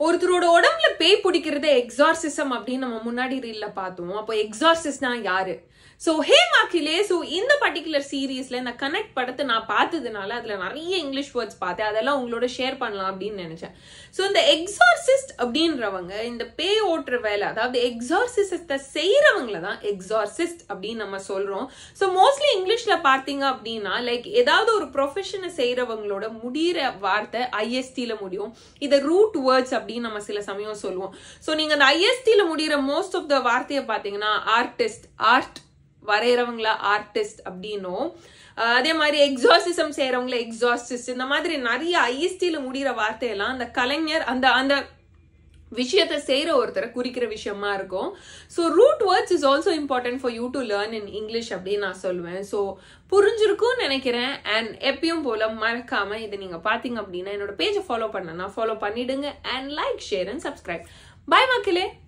ஒருத்தரோட உடம்புல பேய் பிடிக்கிறது எக்ஸார்சிசம் அப்படின்னு நம்ம முன்னாடி ரீல்ல பார்த்தோம் அப்போ எக்ஸார்சிஸ்னா யாரு ஸோ ஹே மாக்கிலே ஸோ இந்த பர்டிகுலர் சீரீஸ்ல இந்த கனெக்ட் படத்தை நான் பார்த்ததுனால அதுல நிறைய இங்கிலீஷ் வேர்ட்ஸ் பார்த்தேன் அதெல்லாம் உங்களோட ஷேர் பண்ணலாம் அப்படின்னு நினைச்சேன் ஸோ இந்த எக்ஸார்சிஸ்ட் அப்படின்றவங்க இந்த பேய் ஓட்டுற வேலை அதாவது எக்ஸார்சிசத்தை செய்யறவங்கள தான் எக்ஸார்சிஸ்ட் அப்படின்னு நம்ம சொல்றோம் ஸோ மோஸ்ட்லி இங்கிலீஷ்ல பார்த்தீங்க அப்படின்னா லைக் ஏதாவது ஒரு ப்ரொஃபஷனை செய்யறவங்களோட முடிகிற வார்த்தை ஐஎஸ்டில முடியும் இதை ரூட் வேர்ட்ஸ் அப்படின்னு நம்ம சில சமயம் சொல்லுவோம் ஸோ நீங்க அந்த ஐஎஸ்டில முடிகிற மோஸ்ட் ஆஃப் த வார்த்தையை பார்த்தீங்கன்னா ஆர்டிஸ்ட் ஆர்ட் வரைகிறவங்கள ஆர்டிஸ்ட் அப்படின்னும் அஹ் அதே மாதிரி எக்ஸாசிசம் செய்யறவங்கள எக்ஸாஸ்டிஸ்ட் இந்த மாதிரி நிறைய ஐஎஸ்டில முடிகிற வார்த்தையெல்லாம் அந்த கலைஞர் அந்த அந்த விஷயத்தை செய்யற ஒருத்தரை குறிக்கிற விஷயமா இருக்கும் so root words is also important for you to learn in English அப்படின்னு நான் சொல்லுவேன் ஸோ புரிஞ்சிருக்கும்னு நினைக்கிறேன் அண்ட் எப்பயும் போல மறக்காம இதை நீங்க பாத்தீங்க அப்படின்னா என்னோட பேஜை ஃபாலோ பண்ணனா ஃபாலோ பண்ணிடுங்க and like share and subscribe bye மக்களே